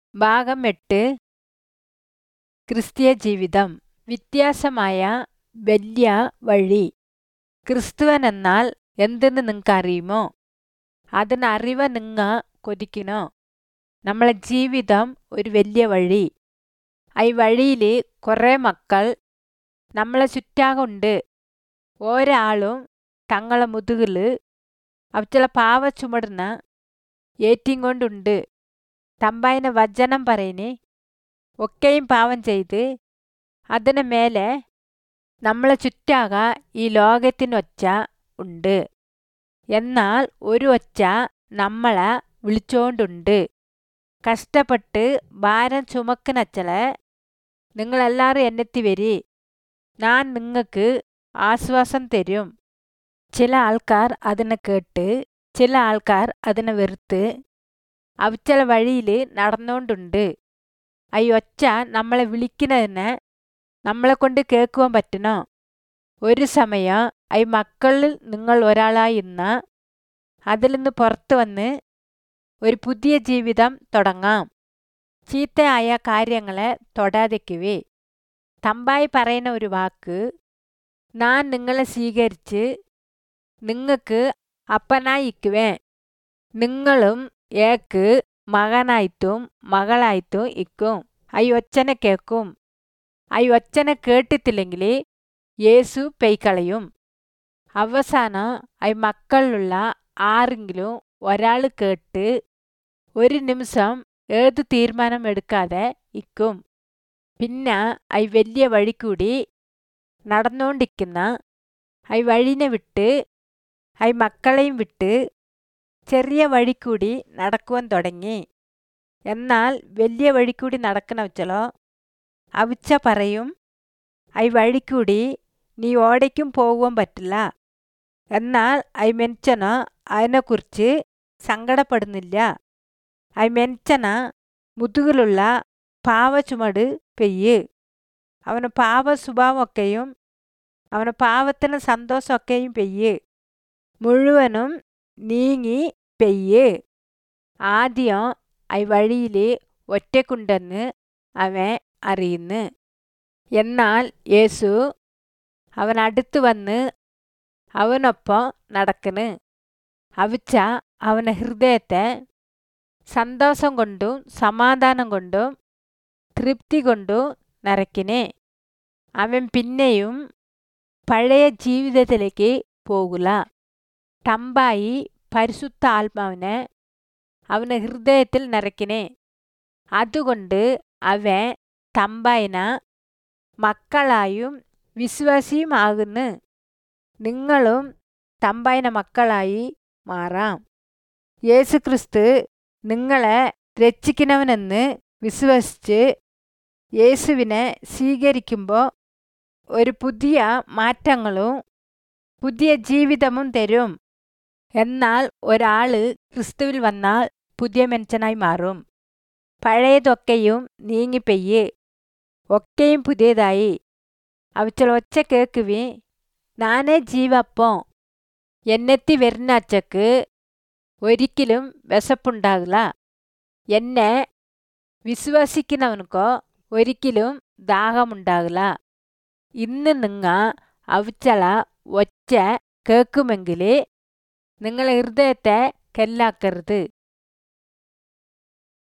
ഭാഗം എട്ട് ക്രിസ്തീയ ജീവിതം വ്യത്യാസമായ വലിയ വഴി ക്രിസ്തുവനെന്നാൽ എന്തെന്ന് നിങ്ങൾക്കറിയുമോ അതിനറിവ നിങ്ങ കൊതിക്കണോ നമ്മളെ ജീവിതം ഒരു വലിയ വഴി ആ വഴിയിൽ കുറേ മക്കൾ നമ്മളെ ചുറ്റാകുണ്ട് ഒരാളും തങ്ങളെ മുതുകിൽ അവച്ചുള്ള പാവ ചുമടുന്ന ഏറ്റിയും കൊണ്ടുണ്ട് തമ്പായിന വചനം പറയുന്നേ ഒക്കെയും പാവം ചെയ്ത് അതിന് മേലെ നമ്മളെ ചുറ്റാക ഈ ലോകത്തിനൊച്ച ഉണ്ട് എന്നാൽ ഒരു ഒച്ച നമ്മളെ വിളിച്ചോണ്ടുണ്ട് കഷ്ടപ്പെട്ട് ഭാരം ചുമക്കുന്നച്ചളെ നിങ്ങളെല്ലാവരും എന്നെത്തി വരി ഞാൻ നിങ്ങൾക്ക് ആശ്വാസം തരും ചില ആൾക്കാർ അതിനെ കേട്ട് ചില ആൾക്കാർ അതിനെ വെറുത്ത് അവച്ചല വഴിയിൽ നടന്നുകൊണ്ടുണ്ട് ഈ ഒച്ച നമ്മളെ വിളിക്കുന്നതിന് നമ്മളെ കൊണ്ട് കേൾക്കുവാൻ പറ്റണോ ഒരു സമയം ഈ മക്കളിൽ നിങ്ങൾ ഒരാളായി ഇന്ന അതിൽ നിന്ന് പുറത്തു വന്ന് ഒരു പുതിയ ജീവിതം തുടങ്ങാം ചീത്തയായ കാര്യങ്ങളെ തൊടാതിക്കുവേ തമ്പായി പറയുന്ന ഒരു വാക്ക് ഞാൻ നിങ്ങളെ സ്വീകരിച്ച് നിങ്ങൾക്ക് അപ്പനായിക്കുവേ നിങ്ങളും ഏക്ക് മകനായിട്ടും മകളായിട്ടും ഇക്കും ഈ ഒച്ചനെ കേൾക്കും ഈ ഒച്ചനെ കേട്ടിട്ടില്ലെങ്കിൽ യേസു പെയ്ക്കളയും അവസാനം ഈ മക്കളിലുള്ള ആരെങ്കിലും ഒരാൾ കേട്ട് ഒരു നിമിഷം ഏത് തീരുമാനം എടുക്കാതെ ഇക്കും പിന്നെ ഈ വലിയ വഴി കൂടി നടന്നുകൊണ്ടിരിക്കുന്ന ഈ വഴിനെ വിട്ട് ഈ മക്കളെയും വിട്ട് ചെറിയ വഴി കൂടി നടക്കുവാൻ തുടങ്ങി എന്നാൽ വലിയ വഴി കൂടി നടക്കണ വെച്ചലോ അവിച്ച പറയും ഈ വഴി കൂടി നീ ഓടയ്ക്കും പോകുവാൻ പറ്റില്ല എന്നാൽ ഈ മെൻച്ചനോ അതിനെക്കുറിച്ച് സങ്കടപ്പെടുന്നില്ല ഈ മെൻച്ചന മുതുകിലുള്ള പാവ ചുമട് പെയ്യ് അവന് പാവ സ്വഭാവമൊക്കെയും അവന് പാവത്തിന് സന്തോഷമൊക്കെയും പെയ്യ് മുഴുവനും നീങ്ങി പെയ്യ് ആദ്യം ഈ വഴിയിൽ ഒറ്റക്കുണ്ടെന്ന് അവൻ അറിയുന്നു എന്നാൽ യേശു അവൻ അടുത്ത് വന്ന് അവനൊപ്പം നടക്കണ് അവിച്ച അവനെ ഹൃദയത്തെ സന്തോഷം കൊണ്ടും സമാധാനം കൊണ്ടും തൃപ്തി കൊണ്ടും നിറയ്ക്കിനെ അവൻ പിന്നെയും പഴയ ജീവിതത്തിലേക്ക് പോകില്ല ടമ്പായി പരിശുദ്ധ ആത്മാവിനെ അവന് ഹൃദയത്തിൽ നിറയ്ക്കിനെ അതുകൊണ്ട് അവൻ തമ്പായിന മക്കളായും വിശ്വാസിയുമാകുന്നു നിങ്ങളും തമ്പായിന മക്കളായി മാറാം യേശുക്രിസ്തു നിങ്ങളെ രക്ഷിക്കണവനെന്ന് വിശ്വസിച്ച് യേശുവിനെ സ്വീകരിക്കുമ്പോൾ ഒരു പുതിയ മാറ്റങ്ങളും പുതിയ ജീവിതവും തരും എന്നാൽ ഒരാൾ ക്രിസ്തുവിൽ വന്നാൽ പുതിയ മനുഷ്യനായി മാറും പഴയതൊക്കെയും നീങ്ങിപ്പെയ്യ് ഒക്കെയും പുതിയതായി അവച്ചൽ ഒച്ച കേൾക്കുവി നാനേ ജീവപ്പം എന്നെത്തി വരുന്ന അച്ചക്ക് ഒരിക്കലും വിശപ്പുണ്ടാകില്ല എന്നെ വിശ്വസിക്കുന്നവനക്കോ ഒരിക്കലും ദാഹമുണ്ടാകില്ല ഇന്ന് നിങ്ങ അവിച്ചള ഒച്ച കേൾക്കുമെങ്കിൽ നിങ്ങളെ ഹൃദയത്തെ കല്ലാക്കരുത്